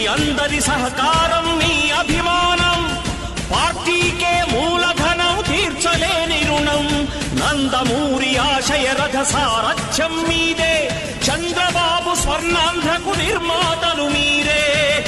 అందరి సహకారం మీ అభిమానం పార్టీకే మూలధనం తీర్చలేని రుణం నందమూరి ఆశయ రథ సారథ్యం మీదే చంద్రబాబు స్వర్ణాంధ్రకు నిర్మాతలు మీరే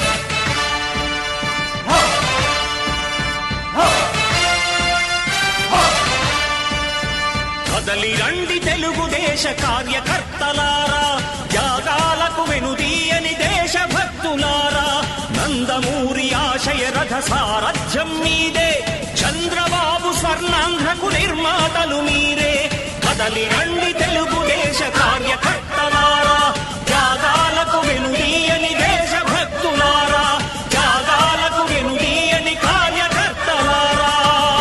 కదలి రండి తెలుగుదేశ కార్యకర్తలారా త్యాగాలకు వెనుదీయని దేశభక్తులారా నందమూరి ఆశయ రథ సారథ్యం మీదే చంద్రబాబు స్వర్ణాంధ్రకు నిర్మాతలు మీరే కదలి రండి తెలుగుదేశ కార్యకర్తలారా త్యాగాలకు వెనుదీయని దేశభక్తులారా త్యాగాలకు వెనుదీయని కార్యకర్తలారా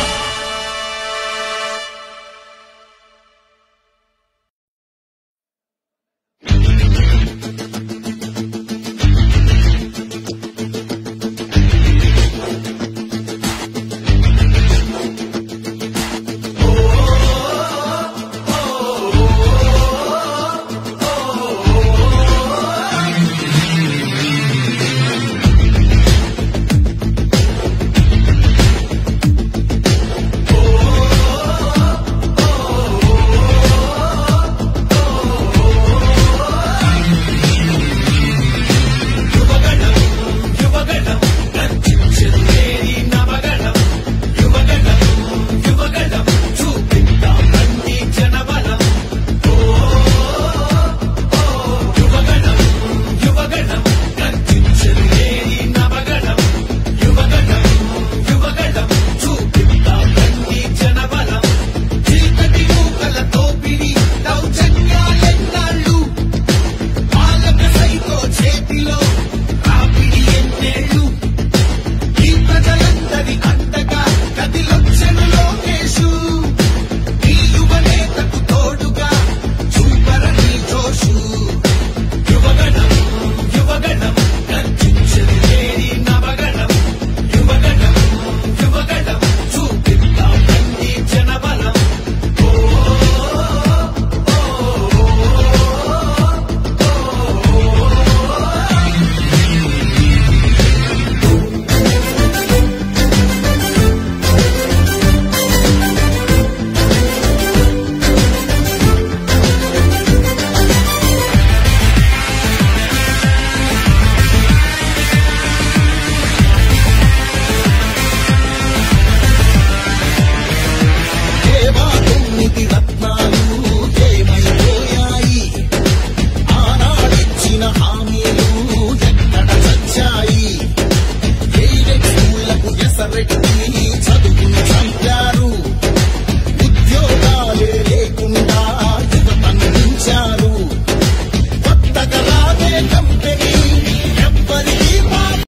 దేవా తొమ్మిది రత్నాలు ఏమైపోయాయి ఆనాడిచ్చిన హామీలు ఎక్కడ చచ్చాయి ఎయిడెడ్ స్కూళ్లకు ఎసరెట్టి చదువును చంపారు ఉద్యోగాలే లేకుండా యువతను ఉంచారు కొత్తగా రాదే కంపెనీ